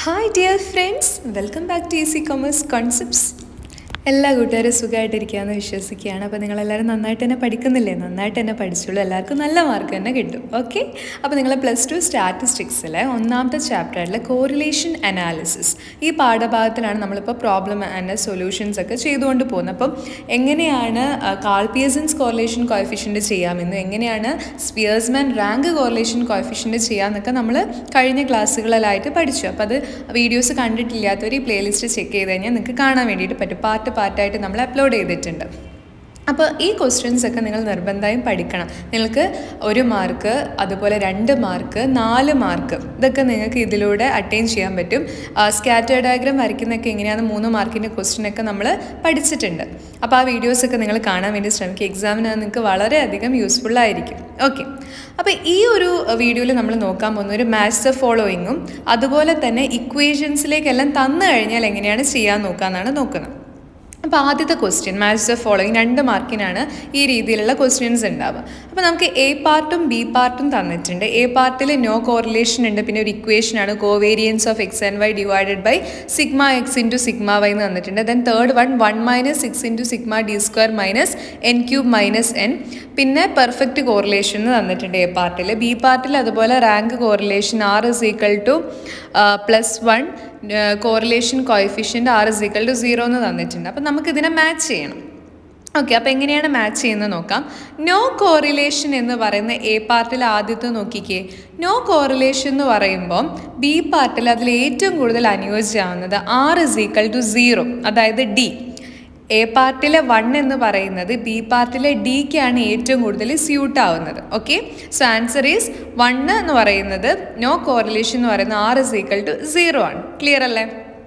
Hi dear friends welcome back to easy commerce concepts എല്ലാ കൂട്ടുകാരും സുഖമായിട്ടിരിക്കുകയെന്ന് വിശ്വസിക്കുകയാണ് അപ്പോൾ നിങ്ങളെല്ലാവരും നന്നായിട്ട് തന്നെ പഠിക്കുന്നില്ലേ നന്നായിട്ട് തന്നെ പഠിച്ചുള്ളൂ എല്ലാവർക്കും നല്ല മാർക്ക് തന്നെ കിട്ടും ഓക്കെ അപ്പോൾ നിങ്ങൾ പ്ലസ് ടു സ്റ്റാറ്റിസ്റ്റിക്സിലെ ഒന്നാമത്തെ ചാപ്റ്ററിലെ കോറിലേഷൻ അനാലിസിസ് ഈ പാഠഭാഗത്തിലാണ് നമ്മളിപ്പോൾ പ്രോബ്ലം ആൻഡ് സൊല്യൂഷൻസ് ഒക്കെ ചെയ്തുകൊണ്ട് പോകുന്നത് അപ്പം എങ്ങനെയാണ് കാൾപിയസൻസ് കോറിലേഷൻ കോയഫിഷ്യൻ്റ് ചെയ്യാമെന്നും എങ്ങനെയാണ് സ്പിയേഴ്സ്മാൻ റാങ്ക് കോറിലേഷൻ കോയഫിഷ്യൻ്റ് ചെയ്യാമെന്നൊക്കെ നമ്മൾ കഴിഞ്ഞ ക്ലാസ്സുകളിലായിട്ട് പഠിച്ചു അപ്പോൾ അത് വീഡിയോസ് കണ്ടിട്ടില്ലാത്തവർ ഈ പ്ലേലിസ്റ്റ് ചെക്ക് ചെയ്ത് കഴിഞ്ഞാൽ നിങ്ങൾക്ക് കാണാൻ വേണ്ടിയിട്ട് പറ്റും പാർട്ട് പാർട്ടായിട്ട് നമ്മൾ അപ്ലോഡ് ചെയ്തിട്ടുണ്ട് അപ്പോൾ ഈ ക്വസ്റ്റ്യൻസ് ഒക്കെ നിങ്ങൾ നിർബന്ധമായും പഠിക്കണം നിങ്ങൾക്ക് ഒരു മാർക്ക് അതുപോലെ രണ്ട് മാർക്ക് നാല് മാർക്ക് ഇതൊക്കെ നിങ്ങൾക്ക് ഇതിലൂടെ അറ്റൈൻ ചെയ്യാൻ പറ്റും സ്കാറ്റർ ഡയഗ്രാം വരയ്ക്കുന്നതൊക്കെ എങ്ങനെയാണ് മൂന്ന് മാർക്കിൻ്റെ ക്വസ്റ്റ്യൻ ഒക്കെ നമ്മൾ പഠിച്ചിട്ടുണ്ട് അപ്പോൾ ആ വീഡിയോസൊക്കെ നിങ്ങൾ കാണാൻ വേണ്ടി ശ്രമിക്കുക എക്സാമിന് അത് നിങ്ങൾക്ക് വളരെയധികം യൂസ്ഫുൾ ആയിരിക്കും ഓക്കെ അപ്പോൾ ഈ ഒരു വീഡിയോയിൽ നമ്മൾ നോക്കാൻ പോകുന്ന ഒരു മാത്സ് ഫോളോയിങ്ങും അതുപോലെ തന്നെ ഇക്വേഷൻസിലേക്കെല്ലാം തന്നു കഴിഞ്ഞാൽ എങ്ങനെയാണ് ചെയ്യാൻ നോക്കാമെന്നാണ് നോക്കുന്നത് അപ്പോൾ ആദ്യത്തെ ക്വസ്റ്റ്യൻ മാച്ച് ദ ഫോളോയിങ് രണ്ട് മാർക്കിനാണ് ഈ രീതിയിലുള്ള ക്വസ്റ്റ്യൻസ് ഉണ്ടാവുക അപ്പോൾ നമുക്ക് എ പാർട്ടും ബി പാർട്ടും തന്നിട്ടുണ്ട് എ പാർട്ടിൽ നോ കോറിലേഷൻ ഉണ്ട് പിന്നെ ഒരു ഇക്വേഷനാണ് covariance of X and Y divided by sigma X into sigma Y എന്ന് തന്നിട്ടുണ്ട് then third one one minus six into sigma D square minus N cube minus N പിന്നെ പെർഫെക്റ്റ് കോറിലേഷൻ എന്ന് തന്നിട്ടുണ്ട് A പാർട്ടിൽ ബി പാർട്ടിൽ അതുപോലെ rank correlation R is equal to plus one correlation coefficient R is equal to zero എന്ന് തന്നിട്ടുണ്ട് അപ്പം നമുക്ക് ഇതിനെ മാച്ച് ചെയ്യണം ഓക്കെ അപ്പോൾ എങ്ങനെയാണ് മാച്ച് ചെയ്യുന്നത് നോക്കാം നോ കോറിലേഷൻ എന്ന് പറയുന്ന എ പാർട്ടിൽ ആദ്യത്തെ നോക്കിക്കേ നോ കോറിലേഷൻ എന്ന് പറയുമ്പോൾ ബി പാർട്ടിൽ അതിൽ ഏറ്റവും കൂടുതൽ അനുയോജ്യമാവുന്നത് R is equal to zero അതായത് ഡി എ പാർട്ടിലെ വൺ എന്ന് പറയുന്നത് ബി പാർട്ടിലെ ഡിക്കാണ് ഏറ്റവും കൂടുതൽ സ്യൂട്ട് ആവുന്നത് okay so answer is one എന്ന് പറയുന്നത് നോ കോറിലേഷൻ എന്ന് പറയുന്നത് R is equal to zero ആണ് ക്ലിയർ അല്ലേ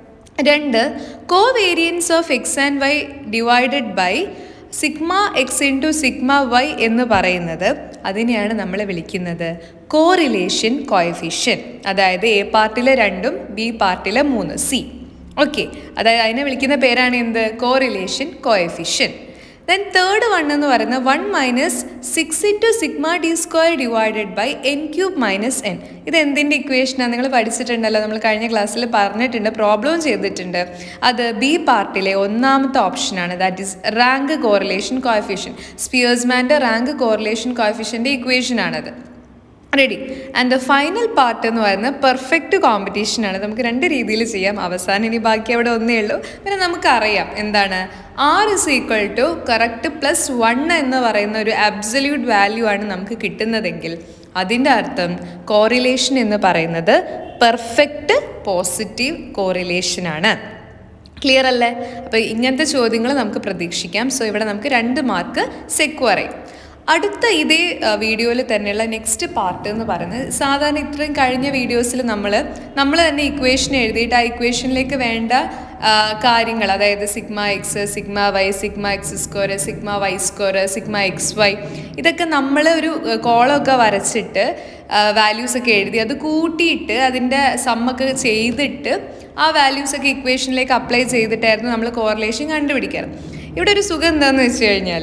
രണ്ട് covariance of X and Y divided by sigma X into sigma Y എന്ന് പറയുന്നത് അതിനെയാണ് നമ്മൾ വിളിക്കുന്നത് കോറിലേഷൻ കോയഫിഷ്യൻ അതായത് എ പാർട്ടിലെ രണ്ടും ബി പാർട്ടിലെ മൂന്ന് സി ഓക്കെ അതായത് അതിനെ വിളിക്കുന്ന പേരാണ് എന്ത് correlation coefficient then third one എന്ന് പറയുന്നത് one minus six into sigma D square divided by N cube minus N ഇത് എന്തിൻ്റെ ഇക്വേഷനാണ് നിങ്ങൾ പഠിച്ചിട്ടുണ്ടല്ലോ നമ്മൾ കഴിഞ്ഞ ക്ലാസ്സിൽ പറഞ്ഞിട്ടുണ്ട് പ്രോബ്ലം ചെയ്തിട്ടുണ്ട് അത് ബി പാർട്ടിലെ ഒന്നാമത്തെ ഓപ്ഷനാണ് that is rank correlation coefficient സ്പിയേഴ്സ്മാൻ്റെ റാങ്ക് കോറിലേഷൻ കോയഫിഷ്യൻ്റെ ഇക്വേഷനാണത് ready and the final part എന്ന് പറയുന്നത് പെർഫെക്റ്റ് കോമ്പറ്റീഷൻ ആണ് നമുക്ക് രണ്ട് രീതിയിൽ ചെയ്യാം അവസാനം ഇനി ബാക്കി അവിടെ ഒന്നേ ഉള്ളൂ പിന്നെ നമുക്കറിയാം എന്താണ് R is equal to correct plus one എന്ന് പറയുന്ന ഒരു അബ്സല്യൂട്ട് വാല്യൂ ആണ് നമുക്ക് കിട്ടുന്നതെങ്കിൽ അതിൻ്റെ അർത്ഥം കോറിലേഷൻ എന്ന് പറയുന്നത് പെർഫെക്റ്റ് പോസിറ്റീവ് കോറിലേഷൻ ആണ് ക്ലിയർ അല്ലേ അപ്പോൾ ഇങ്ങനത്തെ ചോദ്യങ്ങൾ നമുക്ക് പ്രതീക്ഷിക്കാം സോ ഇവിടെ നമുക്ക് രണ്ട് മാർക്ക് സെക്വർ ചെയ്യും അടുത്ത ഇതേ വീഡിയോയിൽ തന്നെയുള്ള നെക്സ്റ്റ് പാർട്ട് എന്ന് പറയുന്നത് സാധാരണ ഇത്രയും കഴിഞ്ഞ വീഡിയോസിൽ നമ്മൾ നമ്മൾ തന്നെ ഇക്വേഷൻ എഴുതിയിട്ട് ആ ഇക്വേഷനിലേക്ക് വേണ്ട കാര്യങ്ങൾ അതായത് sigma X sigma Y sigma X square sigma Y square sigma X Y ഇതൊക്കെ നമ്മൾ ഒരു കോളമൊക്കെ വരച്ചിട്ട് വാല്യൂസ് ഒക്കെ എഴുതി അത് കൂട്ടിയിട്ട് അതിൻ്റെ സമ്മൊക്കെ ചെയ്തിട്ട് ആ വാല്യൂസൊക്കെ ഇക്വേഷനിലേക്ക് അപ്ലൈ ചെയ്തിട്ടായിരുന്നു നമ്മൾ കോറിലേഷൻ കണ്ടുപിടിക്കാറ് ഇവിടെ ഒരു സുഖം എന്താണെന്ന് വെച്ച് കഴിഞ്ഞാൽ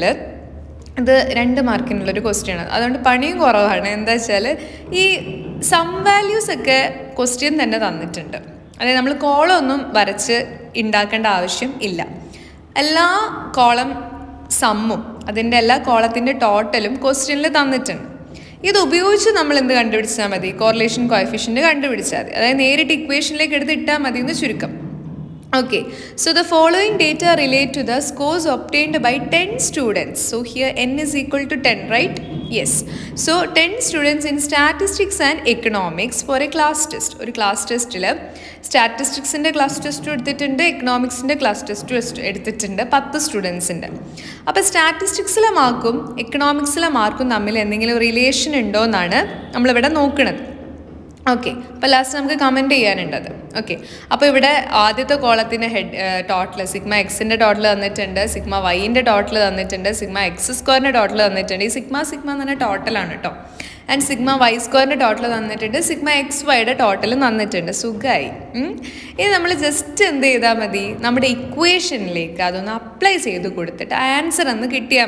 ഇത് രണ്ട് മാർക്കിനുള്ളൊരു ക്വസ്റ്റ്യൻ ആണ് അതുകൊണ്ട് പണിയും കുറവാണ് എന്താ വെച്ചാൽ ഈ സം വാല്യൂസ് ഒക്കെ ക്വസ്റ്റ്യൻ തന്നെ തന്നിട്ടുണ്ട് അതായത് നമ്മൾ കോളമൊന്നും വരച്ച് ഉണ്ടാക്കേണ്ട ആവശ്യം ഇല്ല എല്ലാ കോളം സമ്മും അതിൻ്റെ എല്ലാ കോളത്തിൻ്റെ ടോട്ടലും ക്വസ്റ്റ്യനിൽ തന്നിട്ടുണ്ട് ഇത് ഉപയോഗിച്ച് നമ്മൾ എന്ത് കണ്ടുപിടിച്ചാൽ മതി കോറിലേഷൻ കോയഫിഷ്യൻ്റ് കണ്ടുപിടിച്ചാൽ മതി അതായത് നേരിട്ട് ഇക്വേഷനിലേക്ക് എടുത്ത് ഇട്ടാൽ മതി എന്ന് ചുരുക്കം Okay, so the following data relate to the scores obtained by 10 students. So here n is equal to 10, right? Yes. So 10 students in statistics and economics for a class test. ഒരു ക്ലാസ് ടെസ്റ്റിൽ സ്റ്റാറ്റിസ്റ്റിക്സിൻ്റെ class test എടുത്തിട്ടുണ്ട് എക്കണോമിക്സിൻ്റെ class test എടുത്തിട്ടുണ്ട് പത്ത് സ്റ്റുഡൻസിൻ്റെ അപ്പോൾ സ്റ്റാറ്റിസ്റ്റിക്സിലെ മാർക്കും എക്കണോമിക്സിലെ മാർക്കും തമ്മിൽ എന്തെങ്കിലും റിലേഷൻ ഉണ്ടോ എന്നാണ് നമ്മളിവിടെ നോക്കുന്നത് ഓക്കെ അപ്പോൾ ലാസ്റ്റ് നമുക്ക് കമൻറ്റ് ചെയ്യാനുണ്ടത് ഓക്കെ അപ്പോൾ ഇവിടെ ആദ്യത്തെ കോളത്തിൻ്റെ ഹെഡ് ടോട്ടൽ സിഗ്മ എക്സിൻ്റെ ടോട്ടൽ തന്നിട്ടുണ്ട് സിഗ്മ വൈൻ്റെ ടോട്ടൽ തന്നിട്ടുണ്ട് സിഗ്മ എക്സ് സ്ക്വയറിൻ്റെ ടോട്ടൽ തന്നിട്ടുണ്ട് ഈ സിഗ്മ സിഗ്മ എന്ന് പറഞ്ഞാൽ ടോട്ടലാണ് കേട്ടോ ആൻഡ് സിഗ്മ വൈ സ്ക്വയറിൻ്റെ ടോട്ടൽ തന്നിട്ടുണ്ട് സിഗ്മ എക്സ് വൈയുടെ ടോട്ടൽ തന്നിട്ടുണ്ട് സുഖമായി ഇനി നമ്മൾ ജസ്റ്റ് എന്ത് ചെയ്താൽ മതി നമ്മുടെ ഇക്വേഷനിലേക്ക് അതൊന്ന് അപ്ലൈ ചെയ്ത് കൊടുത്തിട്ട് ആൻസർ ഒന്ന് കിട്ടിയാൽ മതി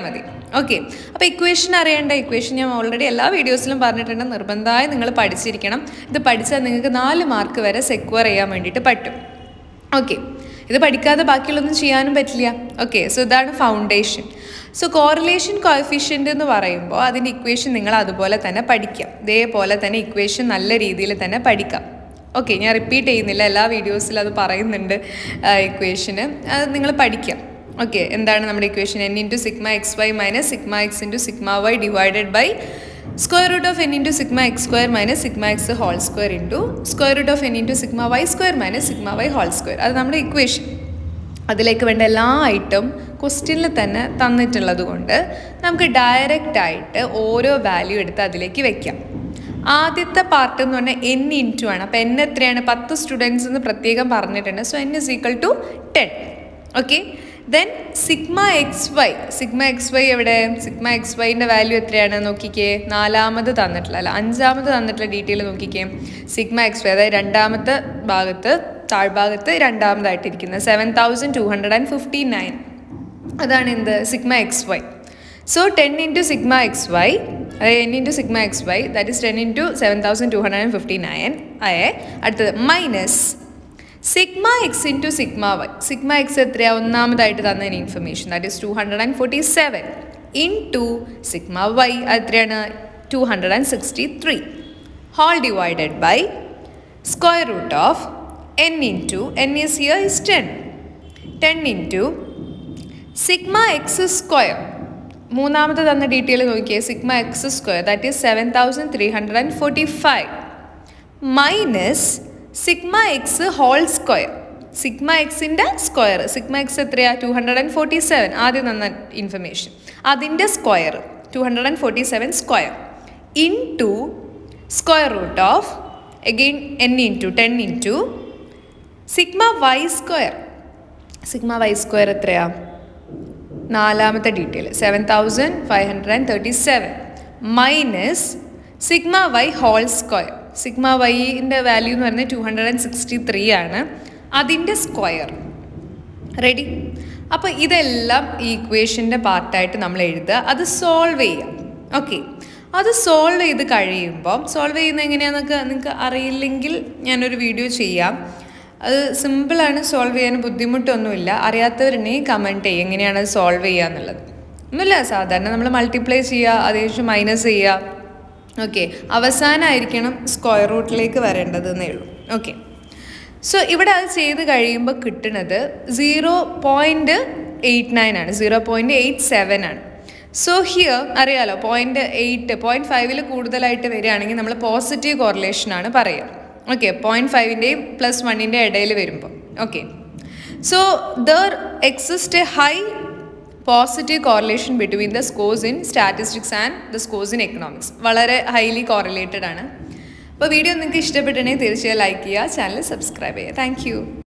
ഓക്കെ അപ്പോൾ ഇക്വേഷൻ അറിയേണ്ട ഇക്വേഷൻ ഞാൻ ഓൾറെഡി എല്ലാ വീഡിയോസിലും പറഞ്ഞിട്ടുണ്ട് നിർബന്ധമായി നിങ്ങൾ പഠിച്ചിരിക്കണം ഇത് പഠിച്ചാൽ നിങ്ങൾക്ക് നാല് മാർക്ക് വരെ സെക്വർ ചെയ്യാൻ വേണ്ടിയിട്ട് പറ്റും ഓക്കെ ഇത് പഠിക്കാതെ ബാക്കിയുള്ളൊന്നും ചെയ്യാനും പറ്റില്ല ഓക്കെ സോ ഇതാണ് ഫൗണ്ടേഷൻ സോ കോറിലേഷൻ കോഫിഷ്യൻ്റ് എന്ന് പറയുമ്പോൾ അതിൻ്റെ ഇക്വേഷൻ നിങ്ങൾ അതുപോലെ തന്നെ പഠിക്കാം ഇതേപോലെ തന്നെ ഇക്വേഷൻ നല്ല രീതിയിൽ തന്നെ പഠിക്കാം ഓക്കെ ഞാൻ റിപ്പീറ്റ് ചെയ്യുന്നില്ല എല്ലാ വീഡിയോസിലും അത് പറയുന്നുണ്ട് ഇക്വേഷന് അത് നിങ്ങൾ പഠിക്കാം ഓക്കെ എന്താണ് നമ്മുടെ equation N into sigma X Y minus sigma X into sigma Y divided by square root of N into sigma X square minus sigma X whole square into square root of N into sigma Y square minus sigma Y whole square അത് നമ്മുടെ equation അതിലേക്ക് വേണ്ട എല്ലാ item ക്വസ്റ്റ്യനിൽ തന്നെ തന്നിട്ടുള്ളത് കൊണ്ട് നമുക്ക് ഡയറക്റ്റ് ആയിട്ട് ഓരോ വാല്യൂ എടുത്ത് അതിലേക്ക് വെക്കാം ആദ്യത്തെ പാർട്ട് എന്ന് പറഞ്ഞാൽ എൻ ഇൻറ്റു ആണ് അപ്പോൾ എൻ എത്രയാണ് പത്ത് സ്റ്റുഡൻസ് എന്ന് പ്രത്യേകം പറഞ്ഞിട്ടുണ്ട് so N is equal to ten okay then sigma X Y sigma X Y എവിടെ സിഗ്മ എക്സ് വൈൻ്റെ വാല്യൂ എത്രയാണ് നോക്കിക്കേ നാലാമത് തന്നിട്ടില്ല അല്ല അഞ്ചാമത് തന്നിട്ടുള്ള ഡീറ്റെയിൽ നോക്കിക്കേ സിഗ്മ എക്സ് വൈ അതായത് രണ്ടാമത്തെ ഭാഗത്ത് താഴ്ഭാഗത്ത് രണ്ടാമതായിട്ടിരിക്കുന്നത് seven thousand two hundred and fifty nine അതാണ് എന്ത് sigma X Y so ten into sigma X Y അതായത് N into sigma X Y that is ten into seven thousand two hundred and fifty nine ആയേ അടുത്തത് minus sigma X into sigma Y sigma X എത്രയാ ഒന്നാമതായിട്ട് തന്നതിന് information that is two hundred and forty seven into sigma Y എത്രയാണ് two hundred and sixty three whole divided by square root of N into n is here is ten ten into sigma X square മൂന്നാമത് തന്ന detail നോക്കിയേ sigma X square that is seven thousand three hundred and forty five minus sigma X whole square sigma എക്സിൻ്റെ square sigma X എത്രയാ two hundred and forty seven ആദ്യം തന്ന information അതിൻ്റെ square two hundred and forty seven square in two square root of again n into ten into sigma Y square sigma Y square എത്രയാ നാലാമത്തെ detail seven thousand five hundred and thirty seven minus sigma Y whole square sigma വൈൻ്റെ value എന്ന് പറയുന്നത് two hundred and sixty three ആണ് അതിൻ്റെ square ready അപ്പോൾ ഇതെല്ലാം ഈ ഇക്വേഷൻ്റെ പാർട്ടായിട്ട് നമ്മൾ എഴുതുക അത് സോൾവ് ചെയ്യാം ഓക്കെ അത് സോൾവ് ചെയ്ത് കഴിയുമ്പം സോൾവ് ചെയ്യുന്നത് എങ്ങനെയാണെന്നൊക്കെ നിങ്ങൾക്ക് അറിയില്ലെങ്കിൽ ഞാനൊരു വീഡിയോ ചെയ്യാം അത് സിമ്പിളാണ് സോൾവ് ചെയ്യാൻ ബുദ്ധിമുട്ടൊന്നുമില്ല അറിയാത്തവരുണ്ടെങ്കിൽ കമൻറ്റ് ചെയ്യും എങ്ങനെയാണ് അത് സോൾവ് ചെയ്യുക എന്നുള്ളത് ഒന്നുമില്ല സാധാരണ നമ്മൾ മൾട്ടിപ്ലൈ ചെയ്യുക അതേശം മൈനസ് ചെയ്യുക ഓക്കെ അവസാനമായിരിക്കണം സ്ക്വയർ റൂട്ടിലേക്ക് വരേണ്ടത് എന്നേ ഉള്ളൂ ഓക്കെ സോ ഇവിടെ അത് ചെയ്ത് കഴിയുമ്പോൾ കിട്ടുന്നത് സീറോ പോയിൻറ്റ് എയ്റ്റ് നയൻ ആണ് സീറോ പോയിൻറ്റ് എയ്റ്റ് സെവൻ ആണ് സോ ഹിയർ അറിയാലോ പോയിൻറ്റ് എയ്റ്റ് പോയിൻറ്റ് ഫൈവിൽ കൂടുതലായിട്ട് വരികയാണെങ്കിൽ നമ്മൾ പോസിറ്റീവ് കോറിലേഷൻ ആണ് പറയുക ഓക്കെ പോയിൻറ്റ് ഫൈവിൻ്റെയും പ്ലസ് വണ്ണിൻ്റെ ഇടയിൽ വരുമ്പോൾ okay so there exist a high positive correlation between the scores in statistics and the scores in economics വളരെ ഹൈലി കോറിലേറ്റഡ് ആണ് അപ്പോൾ വീഡിയോ നിങ്ങൾക്ക് ഇഷ്ടപ്പെട്ടിട്ടുണ്ടെങ്കിൽ തീർച്ചയായും ലൈക്ക് ചെയ്യുക ചാനൽ സബ്സ്ക്രൈബ് ചെയ്യുക താങ്ക്